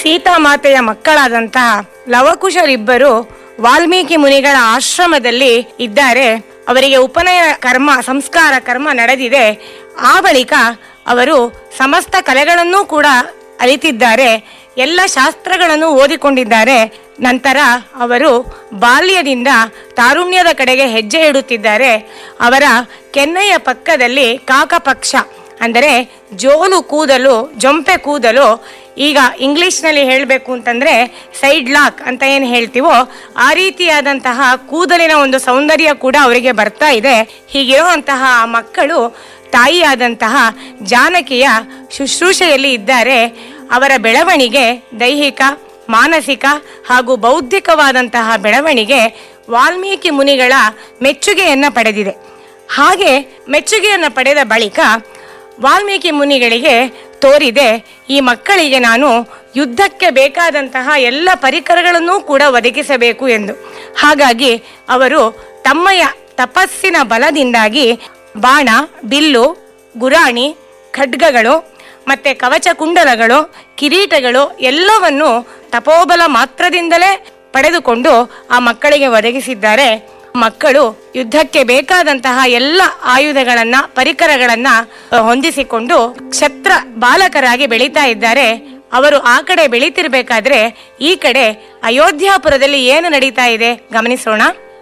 ಸೀತಾಮಾತೆಯ ಮಕ್ಕಳಾದಂತಹ ಲವಕುಶರಿಬ್ಬರು ವಾಲ್ಮೀಕಿ ಮುನಿಗಳ ಆಶ್ರಮದಲ್ಲಿ ಇದ್ದಾರೆ ಅವರಿಗೆ ಉಪನಯನ ಕರ್ಮ ಸಂಸ್ಕಾರ ಕರ್ಮ ನಡೆದಿದೆ ಆ ಬಳಿಕ ಅವರು ಸಮಸ್ತ ಕಲೆಗಳನ್ನೂ ಕೂಡ ಅರಿತಿದ್ದಾರೆ ಎಲ್ಲ ಶಾಸ್ತ್ರಗಳನ್ನು ಓದಿಕೊಂಡಿದ್ದಾರೆ ನಂತರ ಅವರು ಬಾಲ್ಯದಿಂದ ತಾರುಣ್ಯದ ಕಡೆಗೆ ಹೆಜ್ಜೆ ಇಡುತ್ತಿದ್ದಾರೆ ಅವರ ಕೆನ್ನೆಯ ಪಕ್ಕದಲ್ಲಿ ಕಾಕಪಕ್ಷ ಅಂದರೆ ಜೋಲು ಕೂದಲು ಜೊಂಪೆ ಕೂದಲು ಈಗ ಇಂಗ್ಲಿಷ್ನಲ್ಲಿ ಹೇಳಬೇಕು ಅಂತಂದ್ರೆ ಸೈಡ್ ಲಾಕ್ ಅಂತ ಏನು ಹೇಳ್ತೀವೋ ಆ ರೀತಿಯಾದಂತಹ ಕೂದಲಿನ ಒಂದು ಸೌಂದರ್ಯ ಕೂಡ ಅವರಿಗೆ ಬರ್ತಾ ಇದೆ ಹೀಗಿರುವಂತಹ ಆ ಮಕ್ಕಳು ತಾಯಿಯಾದಂತಹ ಜಾನಕಿಯ ಶುಶ್ರೂಷೆಯಲ್ಲಿ ಇದ್ದಾರೆ ಅವರ ಬೆಳವಣಿಗೆ ದೈಹಿಕ ಮಾನಸಿಕ ಹಾಗೂ ಬೌದ್ಧಿಕವಾದಂತಹ ಬೆಳವಣಿಗೆ ವಾಲ್ಮೀಕಿ ಮುನಿಗಳ ಮೆಚ್ಚುಗೆಯನ್ನ ಪಡೆದಿದೆ ಹಾಗೆ ಮೆಚ್ಚುಗೆಯನ್ನು ಪಡೆದ ಬಳಿಕ ವಾಲ್ಮೀಕಿ ಮುನಿಗಳಿಗೆ ತೋರಿದೆ ಈ ಮಕ್ಕಳಿಗೆ ನಾನು ಯುದ್ಧಕ್ಕೆ ಬೇಕಾದಂತಹ ಎಲ್ಲ ಪರಿಕರಗಳನ್ನೂ ಕೂಡ ಒದಗಿಸಬೇಕು ಎಂದು ಹಾಗಾಗಿ ಅವರು ತಮ್ಮಯ ತಪಸ್ಸಿನ ಬಲದಿಂದಾಗಿ ಬಾಣ ಬಿಲ್ಲು ಗುರಾಣಿ ಖಡ್ಗಗಳು ಮತ್ತೆ ಕವಚ ಕುಂಡಲಗಳು ಕಿರೀಟಗಳು ಎಲ್ಲವನ್ನು ತಪೋಬಲ ಮಾತ್ರದಿಂದಲೇ ಪಡೆದುಕೊಂಡು ಆ ಮಕ್ಕಳಿಗೆ ಒದಗಿಸಿದ್ದಾರೆ ಮಕ್ಕಳು ಯುದ್ಧಕ್ಕೆ ಬೇಕಾದಂತಹ ಎಲ್ಲ ಆಯುಧಗಳನ್ನ ಪರಿಕರಗಳನ್ನ ಅ, ಹೊಂದಿಸಿಕೊಂಡು ಕ್ಷತ್ರ ಬಾಲಕರಾಗಿ ಬೆಳೀತಾ ಇದ್ದಾರೆ ಅವರು ಆ ಕಡೆ ಬೆಳೀತಿರ್ಬೇಕಾದ್ರೆ ಈ ಕಡೆ ಅಯೋಧ್ಯಾಪುರದಲ್ಲಿ ಏನು ನಡೀತಾ ಇದೆ ಗಮನಿಸೋಣ